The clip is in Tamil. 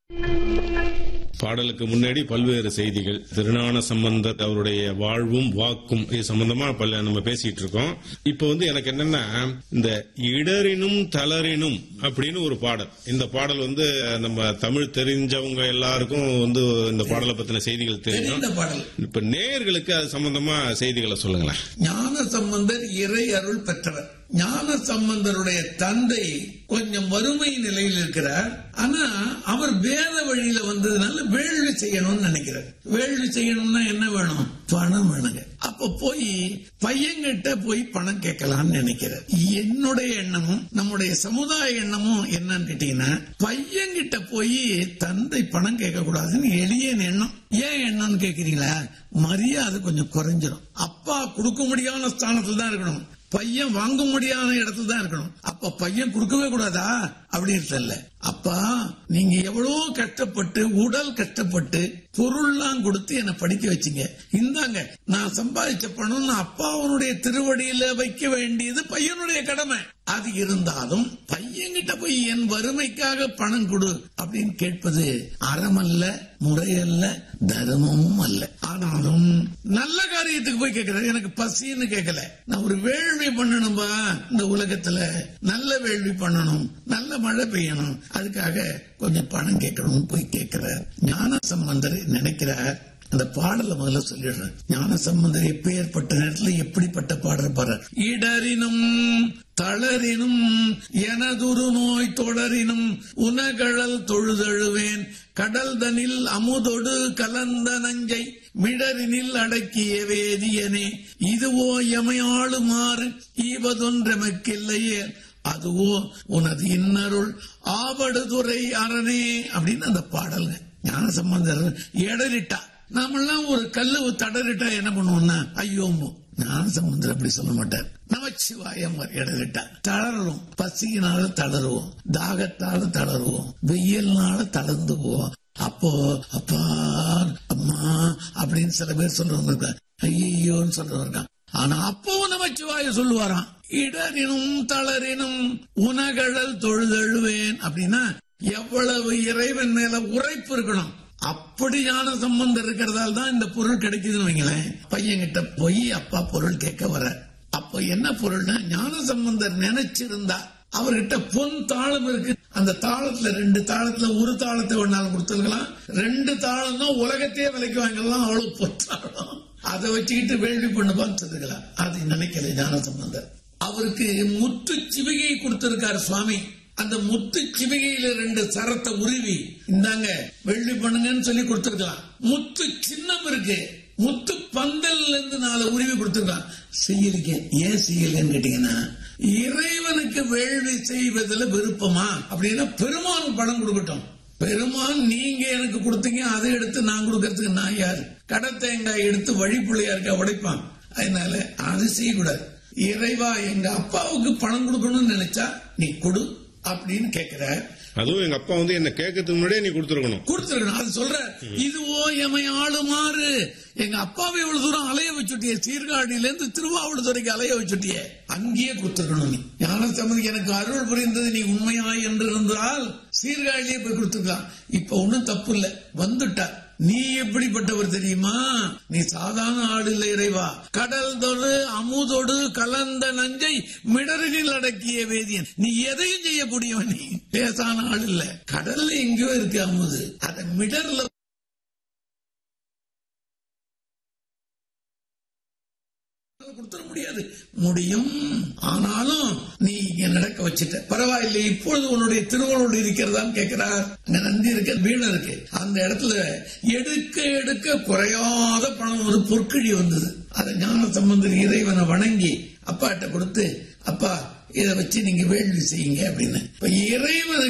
பாடலுக்கு முன்னாடி பல்வேறு செய்திகள் திருஞான சம்பந்தர் அவருடைய வாழ்வும் வாக்கும் இது சம்பந்தமா பல நம்ம பேசிட்டு இருக்கோம் இப்ப வந்து எனக்கு என்னன்னா இந்த இடரினும் தளரினும் அப்படின்னு ஒரு பாடல் இந்த பாடல் வந்து நம்ம தமிழ் தெரிஞ்சவங்க எல்லாருக்கும் வந்து இந்த பாடலை பத்தின செய்திகள் தெரியும் தெரிந்த பாடல் இப்ப நேயர்களுக்கு அது சம்பந்தமா செய்திகளை சொல்லுங்களேன் ஞான சம்பந்தர் இறை அருள் பெற்றவர் ஞான சம்பந்தருடைய தந்தை கொஞ்சம் வறுமை நிலையில் இருக்கிறார் ஆனா அவர் வேத வழியில வந்ததுனால வேள்வி செய்யணும்னு நினைக்கிறார் வேள்வி செய்யணும்னா என்ன வேணும் பணம் வேணுங்க அப்ப போய் பையன்கிட்ட போய் பணம் கேட்கலாம்னு நினைக்கிறார் என்னுடைய எண்ணமும் நம்முடைய சமுதாய எண்ணமும் என்னன்னு கேட்டீங்கன்னா பையன்கிட்ட போய் தந்தை பணம் கேட்க கூடாதுன்னு எளிய எண்ணம் ஏன் எண்ணம்னு கேக்குறீங்களா மரியாதை கொஞ்சம் குறைஞ்சிரும் அப்பா கொடுக்க முடியாத ஸ்தானத்துல தான் இருக்கணும் பையன் வாங்க முடியாத இடத்துல தான் இருக்கணும் அப்ப பையன் கொடுக்கவே கூடாதா அப்படின்னு இல்ல அப்பா நீங்க எவ்வளவு கஷ்டப்பட்டு உடல் கஷ்டப்பட்டு பொருள்லாம் கொடுத்து என்னை படிக்க வச்சீங்க இந்தாங்க நான் சம்பாதிச்ச பணம் நான் அப்பாவனுடைய திருவடியில வைக்க வேண்டியது பையனுடைய கடமை அது இருந்தாலும் பையன்கிட்ட போய் என் வறுமைக்காக பணம் கொடு அப்படின்னு கேட்பது அறமல்ல முறையல்ல தர்மமும் அல்ல ஆனாலும் நல்ல காரியத்துக்கு போய் கேட்கிறேன் எனக்கு பசின்னு கேட்கல நான் ஒரு வேள்வி பண்ணணும்பா இந்த உலகத்துல நல்ல வேள்வி பண்ணணும் நல்ல மழை பெய்யணும் அதுக்காக கொஞ்சம் பணம் கேட்கணும்னு போய் கேட்கிறார் ஞான சம்பந்தர் நினைக்கிறார் அந்த பாடல முதல்ல சொல்லிடுறேன் ஞான சம்பந்தர் எப்பேற்பட்ட நேரத்துல எப்படிப்பட்ட பாடல் பாடுற இடரினும் தளரினும் எனதுரு நோய் தொடரினும் உனகழல் தொழுதழுவேன் கடல் தனில் அமுதொடு கலந்த நஞ்சை மிடரினில் அடக்கிய வேதியனே இதுவோ எமையாளுமாறு ஈவதொன்றெமக்கில்லையே அதுவோ உனது இன்னருள் ஆவடுதுறை அரணே அப்படின்னு அந்த பாடல்ங்க ஞான சம்பந்தர் இடரிட்டா நாமெல்லாம் ஒரு கல்லு தடரிட்டா என்ன பண்ணுவோம்னா ஐயோமோ ஞான சம்பந்தர் அப்படி சொல்ல மாட்டார் நமச்சிவாயம் இடரிட்டா தளரும் பசியினால தளருவோம் தாகத்தால தளருவோம் வெயில்னால தளர்ந்து போவோம் அப்போ அப்பா அம்மா அப்படின்னு சில பேர் சொல்றவங்க இருக்காங்க ஐயோன்னு சொல்றவங்க இருக்காங்க ஆனா அப்பவும் நமச்சிவாய சொல்லுவாராம் இடரினும் தளரினும் உனகழல் தொழுதழுவேன் அப்படின்னா எவ்வளவு இறைவன் மேல உரைப்பு இருக்கணும் அப்படியான சம்பந்தம் இருக்கிறதால தான் இந்த பொருள் கிடைக்குதுன்னு வைங்களேன் பையன்கிட்ட போய் அப்பா பொருள் கேட்க வர அப்ப என்ன பொருள்னா ஞான சம்பந்தர் நினைச்சிருந்தா அவர்கிட்ட பொன் தாளம் இருக்கு அந்த தாளத்துல ரெண்டு தாளத்துல ஒரு தாளத்தை வேணாலும் கொடுத்துருக்கலாம் ரெண்டு தாளம் தான் உலகத்தையே விலைக்கு வாங்கலாம் அவ்வளவு பொத்தாளம் அதை வச்சுக்கிட்டு வேள்வி பண்ணுவான்னு சொல்லுக்கலாம் அது நினைக்கல ஞான சம்பந்தர் அவருக்கு முத்து சிவிகை கொடுத்திருக்காரு சுவாமி அந்த முத்து சிவிகையில ரெண்டு சரத்தை உருவி இந்தாங்க வெள்ளி பண்ணுங்கன்னு சொல்லி கொடுத்திருக்கலாம் முத்து சின்னம் இருக்கு முத்து பந்தல்ல இருந்து நாலு உருவி கொடுத்திருக்கான் செய்யலிக்க ஏன் செய்யலன்னு கேட்டீங்கன்னா இறைவனுக்கு வேள்வி செய்வதில் விருப்பமா அப்படின்னா பெருமான் பணம் கொடுக்கட்டும் பெருமான் நீங்க எனக்கு கொடுத்தீங்க அதை எடுத்து நான் கொடுக்கறதுக்கு நான் யாரு கடை தேங்காய் எடுத்து வழிப்பிள்ளையாருக்கா உடைப்பான் அதனால அது செய்யக்கூடாது இறைவா எங்க அப்பாவுக்கு பணம் கொடுக்கணும்னு நினைச்சா நீ கொடு அப்படின்னு கேக்குற அதுவும் எங்க அப்பா வந்து என்ன கேட்கறதுக்கு முன்னாடியே நீ கொடுத்துருக்கணும் கொடுத்துருக்கணும் அது சொல்ற இதுவோ எமை ஆளுமாறு எங்க அப்பாவை இவ்வளவு தூரம் அலைய வச்சுட்டிய சீர்காழியில இருந்து திருவாவூர்துறைக்கு அலைய வச்சுட்டிய அங்கேயே கொடுத்துருக்கணும் நீ ஞான சம்மதி எனக்கு அருள் புரிந்தது நீ உண்மையா என்று இருந்தால் சீர்காழியே போய் கொடுத்துக்கலாம் இப்ப ஒண்ணும் தப்பு இல்ல வந்துட்டா நீ எப்படிப்பட்டவர் தெரியுமா நீ சாதாரண ஆடு இல்லை இறைவா கடல் தொடு அமுதொடு கலந்த நஞ்சை மிடரில் அடக்கிய வேதியன் நீ எதையும் செய்யக்கூடியவன் நீ பேசான ஆள் இல்ல கடல்ல எங்கேயோ இருக்கு அமுது அத மிடர்ல கொடுத்துட முடியாது முடியும் ஆனாலும் நீ இங்க நடக்க வச்சுட்ட பரவாயில்லை இப்பொழுது உன்னுடைய திருவள்ளோடு இருக்கிறதான்னு கேட்கிறார் அங்க நந்தி இருக்க வீணை இருக்கு அந்த இடத்துல எடுக்க எடுக்க குறையாத பணம் ஒரு பொற்கிழி வந்தது அதை ஞான சம்பந்தர் இறைவனை வணங்கி அப்பாட்ட கொடுத்து அப்பா இதை வச்சு நீங்க வேள்வி செய்யுங்க அப்படின்னு இப்ப இறைவனுக்கு